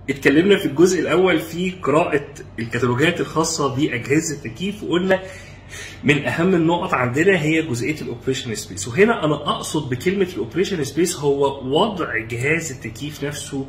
اتكلمنا في الجزء الاول في قراءه الكتالوجات الخاصه باجهزه التكييف وقلنا من اهم النقط عندنا هي جزئيه الاوبريشن سبيس وهنا انا اقصد بكلمه الاوبريشن سبيس هو وضع جهاز التكييف نفسه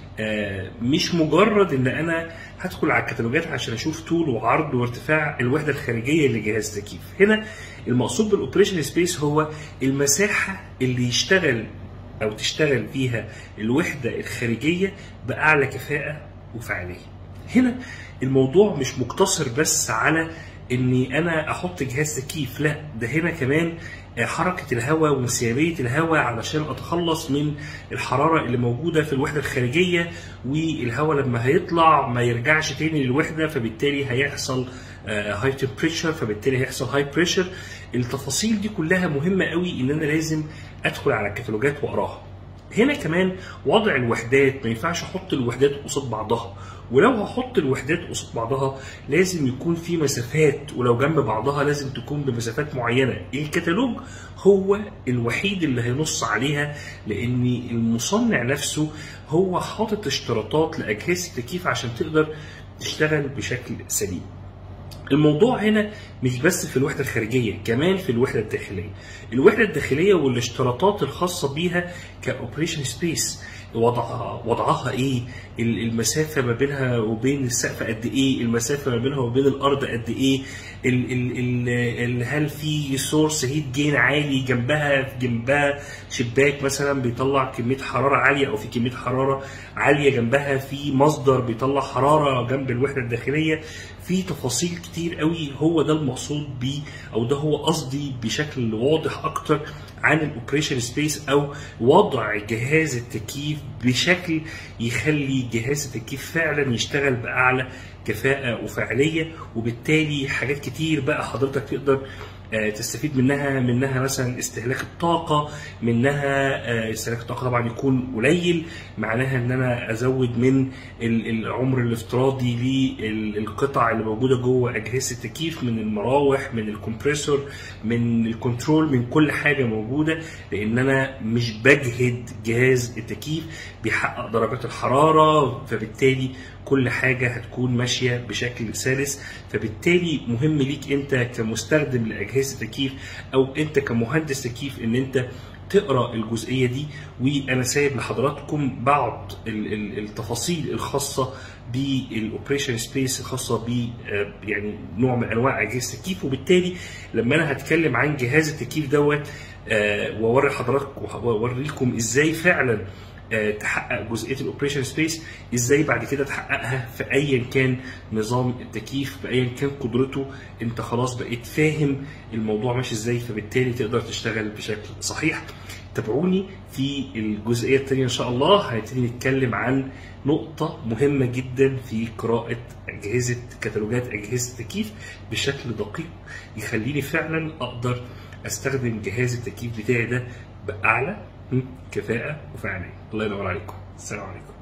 آه، مش مجرد ان انا هدخل على الكتالوجات عشان اشوف طول وعرض وارتفاع الوحده الخارجيه لجهاز التكييف هنا المقصود بالاوبريشن سبيس هو المساحه اللي يشتغل او تشتغل فيها الوحده الخارجيه باعلى كفاءه وفعاليه هنا الموضوع مش مقتصر بس على اني انا احط جهاز تكييف لا ده هنا كمان حركه الهواء وانسيابيه الهواء علشان اتخلص من الحراره اللي موجوده في الوحده الخارجيه والهواء لما هيطلع ما يرجعش تاني للوحده فبالتالي هيحصل هاي تمبريتشر فبالتالي هيحصل هاي بريشر التفاصيل دي كلها مهمه قوي ان انا لازم ادخل على الكتالوجات واقراها هنا كمان وضع الوحدات ما ينفعش احط الوحدات قصاد بعضها ولو هحط الوحدات قصاد بعضها لازم يكون في مسافات ولو جنب بعضها لازم تكون بمسافات معينه الكتالوج هو الوحيد اللي هينص عليها لان المصنع نفسه هو حاطط اشتراطات لاجهزه التكييف عشان تقدر تشتغل بشكل سليم الموضوع هنا مش بس في الوحدة الخارجية كمان في الوحدة الداخلية الوحدة الداخلية والاشتراطات الخاصة بيها كأوبريشن سبيس وضعها وضعها ايه المسافه ما بينها وبين السقف قد ايه المسافه ما بينها وبين الارض قد ايه ال ال ال هل في سورس هيت جين عالي جنبها جنبها شباك مثلا بيطلع كميه حراره عاليه او في كميه حراره عاليه جنبها في مصدر بيطلع حراره جنب الوحده الداخليه في تفاصيل كتير قوي هو ده المقصود بيه او ده هو قصدي بشكل واضح اكتر عن الاوبريشن سبيس او وضع جهاز التكييف بشكل يخلي جهاز التكييف فعلا يشتغل باعلى كفاءه وفعاليه وبالتالي حاجات كتير بقى حضرتك تقدر تستفيد منها منها مثلا استهلاك الطاقة منها استهلاك الطاقة طبعا يكون قليل معناها ان انا ازود من العمر الافتراضي للقطع اللي موجودة جوه اجهزة التكييف من المراوح من الكمبريسور من الكنترول من كل حاجة موجودة لان انا مش بجهد جهاز التكييف بيحقق درجات الحرارة فبالتالي كل حاجة هتكون ماشية بشكل سلس فبالتالي مهم ليك انت كمستخدم لأجهزة التكييف او انت كمهندس تكييف ان انت تقرا الجزئيه دي وانا سايب لحضراتكم بعض التفاصيل الخاصه بالاوبريشن سبيس الخاصه ب يعني نوع من انواع اجهزه التكييف وبالتالي لما انا هتكلم عن جهاز التكييف دوت واوري حضراتكم واوري لكم ازاي فعلا تحقق جزئيه الاوبريشن سبيس ازاي بعد كده تحققها في ايا كان نظام التكييف بايا كان قدرته انت خلاص بقيت فاهم الموضوع ماشي ازاي فبالتالي تقدر تشتغل بشكل صحيح تابعوني في الجزئيه الثانيه ان شاء الله هنبتدي نتكلم عن نقطة مهمة جدا في قراءة أجهزة كتالوجات أجهزة التكييف بشكل دقيق يخليني فعلا أقدر أستخدم جهاز التكييف بتاعي ده بأعلى كفاءة وفعالية الله ينور عليكم السلام عليكم